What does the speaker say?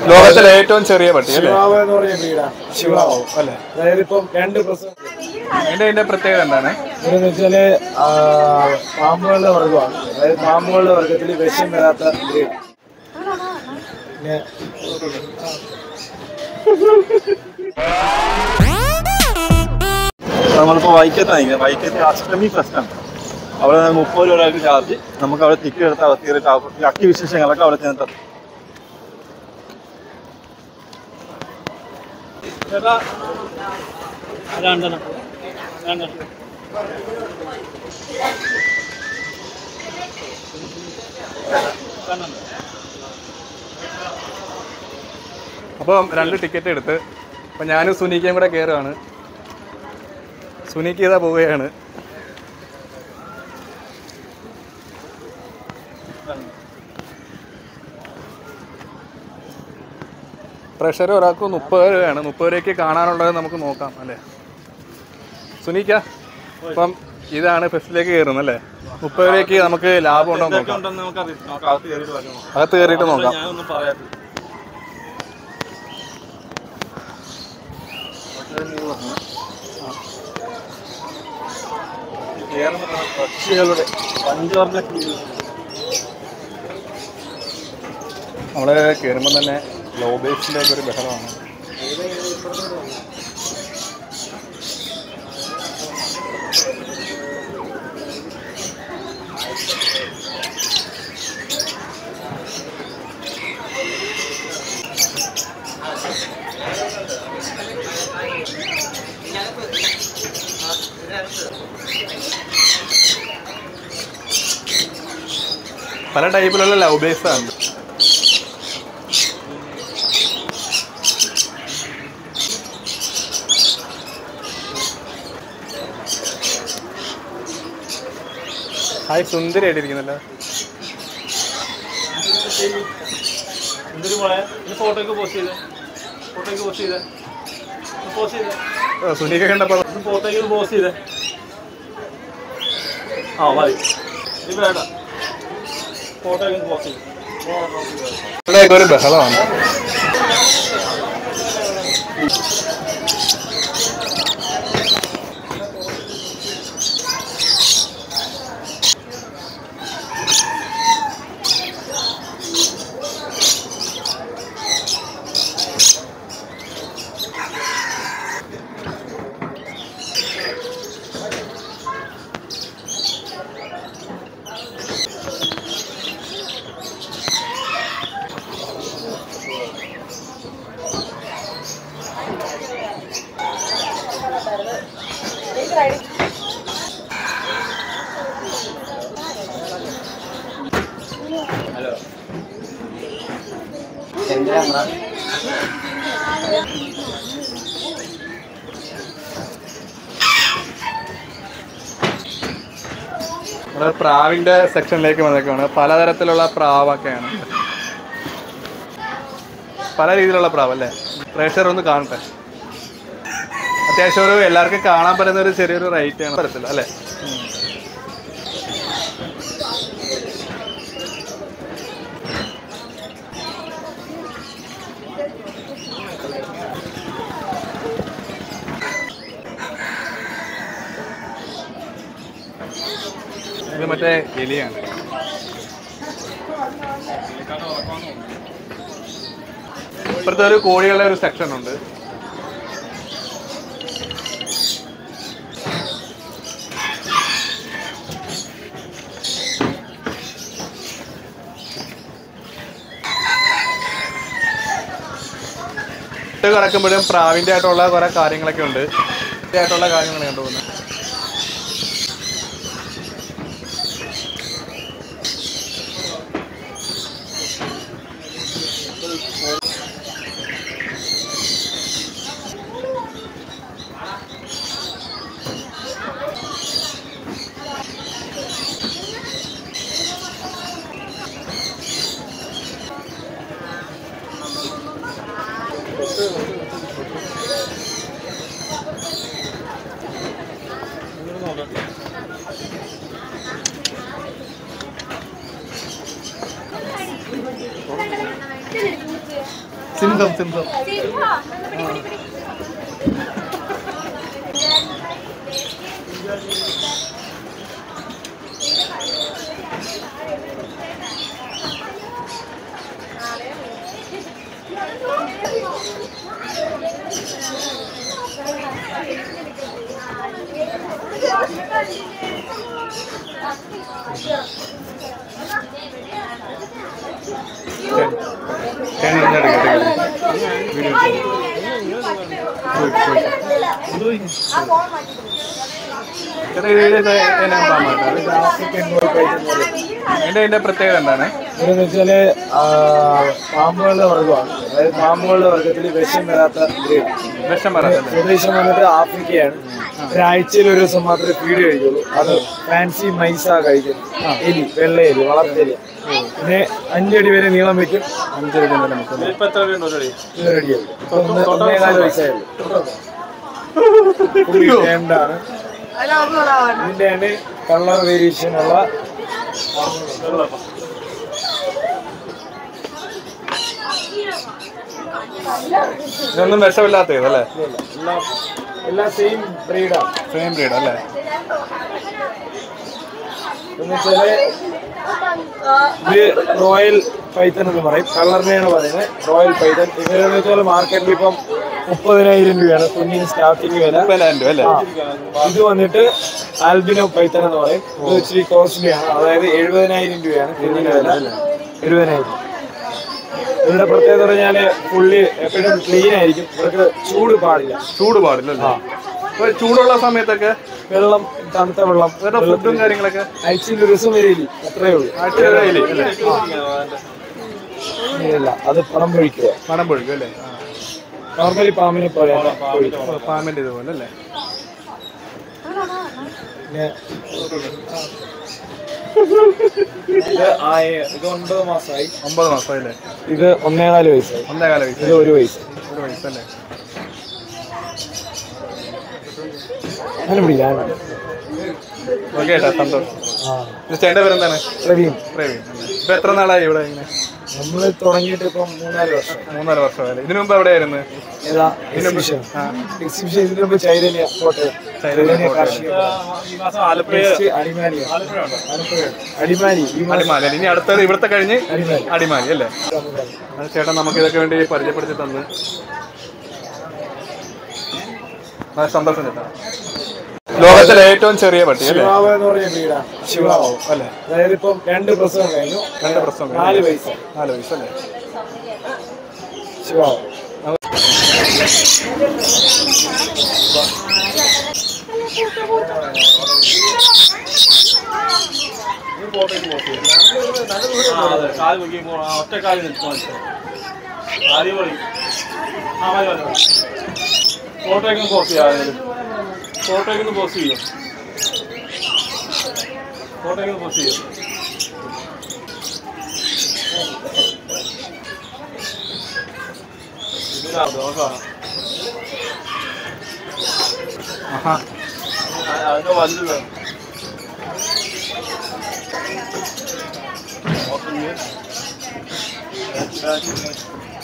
ലോകത്തിലെ ഏറ്റവും ചെറിയ പട്ടി അല്ലേ ശിവാവ് എന്ന് പറഞ്ഞ ബ്രീഡാണ് ശിവാവ് അല്ലേ അതായത് ഇപ്പം രണ്ട് പ്രസവം അതിന്റെ അതിന്റെ പ്രത്യേകത എന്താണ് ഇതെന്ന് വെച്ചാല് ആ, പാമ്പുകളുടെ വർഗമാണ് അതായത് പാമ്പുകളുടെ വർഗത്തിൽ വിഷം വരാത്ത ബ്രീഡ് പിന്നെ നമ്മളിപ്പോൾ വൈക്കത്താണ് വൈക്കത്ത് അഷ്ടമി ഫെസ്റ്റ് ആണ് അവിടെ മുപ്പത് രൂപ ഒരാൾക്ക് ചാർജ് നമുക്ക് അവിടെ ടിക്കറ്റ് എടുത്ത് അവിടെ കയറിയിട്ട് അവിടെ ബാക്കി വിശേഷങ്ങളൊക്കെ അവിടെ ചെന്നിട്ട് അപ്പം രണ്ട് ടിക്കറ്റ് എടുത്ത് അപ്പം ഞാനും സുനിക്കയും കൂടെ കയറുകയാണ് സുനിക്ക് ഇതാ പോവുകയാണ് പ്രഷർ ഒരാൾക്ക് മുപ്പത് രൂപയാണ് മുപ്പത് രൂപയ്ക്ക് കാണാനുള്ളത് നമുക്ക് നോക്കാം അല്ലേ സുനിക്ക അപ്പം ഇതാണ് ഫെസ്റ്റിലേക്ക് കയറുന്നത് അല്ലേ മുപ്പത് രൂപയ്ക്ക് നമുക്ക് ലാഭം ഉണ്ടോ എന്ന് നോക്കാം ഉണ്ടെന്ന് നമുക്കറിയാം നമുക്ക് അകത്ത് കയറിയിട്ട് വരണം അകത്ത് കയറിയിട്ട് നോക്കാം ഞാനൊന്നും പറയാത്ത പക്ഷികളുടെ പഞ്ചവർണ്ണ കിളികൾ. നമ്മൾ കയറുമ്പോൾ തന്നെ ലോബേസിൻ്റെ ഒക്കെ ഒരു ബഹളമാണ് പല ടൈപ്പിലുള്ള ലവ് ബേസ് ആണ് ഹായ് സുന്ദരിയായിട്ടിരിക്കുന്നല്ലോ എന്തൊരു മോളെ ഇത് ഫോട്ടോയ്ക്ക് പോസ്റ്റ് ചെയ്തേ ഫോട്ടോയ്ക്ക് പോസ്റ്റ് ചെയ്തേ പോസ്റ്റ് ചെയ്തേ ഓ, സുനിക കണ്ടപ്പോൾ ഇത് ഫോട്ടോയ്ക്ക് പോസ്റ്റ് ചെയ്തേ ആ മതി ഇത് വേണ്ട ഫോട്ടോയ്ക്ക് പോസ്റ്റ് ചെയ്തേ ഇവിടെയൊക്കെ ഒരു ബഹളമാണ് നമ്മുടെ പ്രാവിന്റെ സെക്ഷനിലേക്ക് വന്നേക്കാണ് പലതരത്തിലുള്ള പ്രാവൊക്കെയാണ് പല രീതിയിലുള്ള പ്രാവ് അല്ലേ പ്രേക്ഷകർ ഒന്ന് കാണട്ടെ അത്യാവശ്യം ഒരു എല്ലാവർക്കും കാണാൻ പറ്റുന്ന ഒരു ചെറിയൊരു റേറ്റ് ആണ് പറ്റത്തില്ല അല്ലേ ഇത് മറ്റേ എലിയാണ് ഇപ്പുറത്തെ ഒരു കോഴികളുടെ ഒരു സെക്ഷൻ ഉണ്ട് ഇത് കിടക്കുമ്പോഴും പ്രാവിൻ്റെ ആയിട്ടുള്ള കുറെ കാര്യങ്ങളൊക്കെ ഉണ്ട് ഇതിൻ്റെ ആയിട്ടുള്ള കാര്യങ്ങൾ കണ്ടുപോകുന്നത് സിംഹം സിംഹം ചേട്ടൻ ഇങ്ങോട്ട് എടുക്കട്ടെ. വീഡിയോ എടുക്ക്. ചേട്ടാ, ഇത് ഇത് എന്നാ പാമ്പാണ്? അതിന്റെ അതിന്റെ പ്രത്യേകത എന്താണ് ഇതെന്ന് വെച്ചാല് ആ, പാമ്പുകളുടെ വർഗമാണ് അതായത് പാമ്പുകളുടെ വർഗത്തിൽ വിഷം വരാത്ത ഗ്രേഡ് വിഷം പറയാത്തത് സ്വദേശം വന്നിട്ട് ആഫ്രിക്കയാണ് ഒരാഴ്ചയിൽ ഒരു ദിവസം മാത്രമേ ഫീഡ് കഴിക്കുള്ളൂ അത് ഫാൻസി മൈസ കഴിക്കും എലി വെള്ള എലി വളർത്തെലി പിന്നെ അഞ്ചടി വരെ നീളം വെക്കും അഞ്ചരടി നില മുക്കുന്നത് ഇപ്പൊ എത്ര രൂപ ഉണ്ട് ഇത് റെഡിയാവും ഇപ്പൊ ഒന്ന് ഒന്നേകാല് വയസ്സായുള്ളൂ ഫുള്ളി ടേംഡാണ് ഇതിന്റെ കളർ വേരിയേഷൻ ഉള്ള ഇതൊന്നും വിഷമില്ലാത്തത് അല്ലേ എല്ലാം എല്ലാം സെയിം ബ്രീഡാണ് സെയിം ബ്രീഡ് അല്ലേ എന്ന് വെച്ചാല് ഇത് റോയൽ പൈത്തൺ എന്ന് പറയും കളറിനെയാണ് പറയുന്നത് റോയൽ പൈത്തൺ ഇവരെന്ന് വെച്ചാൽ മാർക്കറ്റിൽ ഇപ്പം മുപ്പതിനായിരം രൂപയാണ് കുഞ്ഞിന് സ്റ്റാർട്ടിങ് വില മുപ്പതിനായിരം രൂപ അല്ലേ ആ. ഇത് വന്നിട്ട് ആൽബിനോ പൈത്തൺ എന്ന് പറയും ഇത് ഇച്ചിരി കോസ്റ്റ്ലി ആണ് അതായത് എഴുപതിനായിരം രൂപയാണ് കുഞ്ഞിന് വില എഴുപതിനായിരം ഇതിന്റെ പ്രത്യേകത പറഞ്ഞാല് പുള്ളി എപ്പോഴും ക്ലീൻ ആയിരിക്കും ഇവർക്ക് ചൂട് പാടില്ല ചൂട് പാടില്ലല്ലേ അപ്പൊ ചൂടുള്ള സമയത്തൊക്കെ വെള്ളം തണുത്ത വെള്ളം ഇവരുടെ ഫുഡും കാര്യങ്ങളൊക്കെ ആഴ്ചയിൽ ഒരു ദിവസം വരെയില്ല അത്രേ ഉള്ളൂ ആഴ്ചയിലെ അല്ലേ ഇല്ല അത് പണം പൊഴിക്കുക മണം പൊഴിക്കും അല്ലേ നോർമലി പാമ്പിനെ പോലെയാണ് പൊഴിക്കുക ആ. പാമ്പിന്റെ ഇതുപോലെ അല്ലേ പിന്നെ ഇത് ആയ ഇത് ഒൻപത് മാസമായി ഒമ്പത് മാസം അല്ലേ ഇത് ഒന്നേകാല് വയസ്സായി ഒന്നേകാല വയസ്സ് ഇത് ഒരു വയസ്സ് ഒരു വയസ്സല്ലേ അങ്ങനെ പിടിക്കാൻ ഓക്കെ ഏട്ടാ സന്തോഷം ആ ഇത് ചേട്ടൻ്റെ പേരെന്താണ് പ്രവീൺ പ്രവീൺ അല്ലേ ഇപ്പൊ എത്ര നാളായി ഇവിടെ ഇങ്ങനെ നമ്മൾ തുടങ്ങിയിട്ട് ഇപ്പം മൂന്നാല് വർഷം മൂന്നര വർഷമായാലും ഇതിനു മുമ്പ് എവിടെയായിരുന്നു ഏതാ എക്സിബിഷൻ എക്സിബിഷൻ ഇതിനു മുമ്പ് ചൈതന്യ കോട്ടയം ചൈതന്യ കാർഷിക ഈ മാസം ആലപ്പുഴ Next അടിമാലി അടിമാലി ഈ മാസം അടിമാലി അല്ലേ? ഇനി അടുത്തത് ഇവിടുത്തെ കഴിഞ്ഞ് അടിമാലി അടിമാലി അല്ലേ അത് ചേട്ടൻ നമുക്ക് ഇതൊക്കെ വേണ്ടി പരിചയപ്പെടുത്തി തന്ന് ആ, സന്തോഷം ചേട്ടാ ലോകത്തിലെ ഏറ്റവും ചെറിയ പട്ടി അല്ലേ ശിവാവ് എന്ന് പറഞ്ഞ വീടാണ് ശിവാവ് അല്ലേ അതായത് ഇപ്പം രണ്ട് പ്രസവം കഴിഞ്ഞു രണ്ട് പ്രശ്നം നാല് വയസ്സ് നാല് വയസ്സല്ലേ ശിവാവ് കാല് വെക്കുമ്പോൾ ഒറ്റ കാലിൽ നിൽക്കും അടിപൊളി ആ മതി മതി മതി ഫോട്ടോയ്ക്കൊന്ന് പോസ്റ്റ് ചെയ്യാം ഫോട്ടോയ്ക്കൊന്ന് പോസ്റ്റ് ചെയ്യും ഫോട്ടോയ്ക്കൊന്ന് പോസ്റ്റ് ചെയ്യും ഇതിലാ ദോഷമാണ് ആഹാ അതിന്റെ വലുത് വേണം ഓക്കെ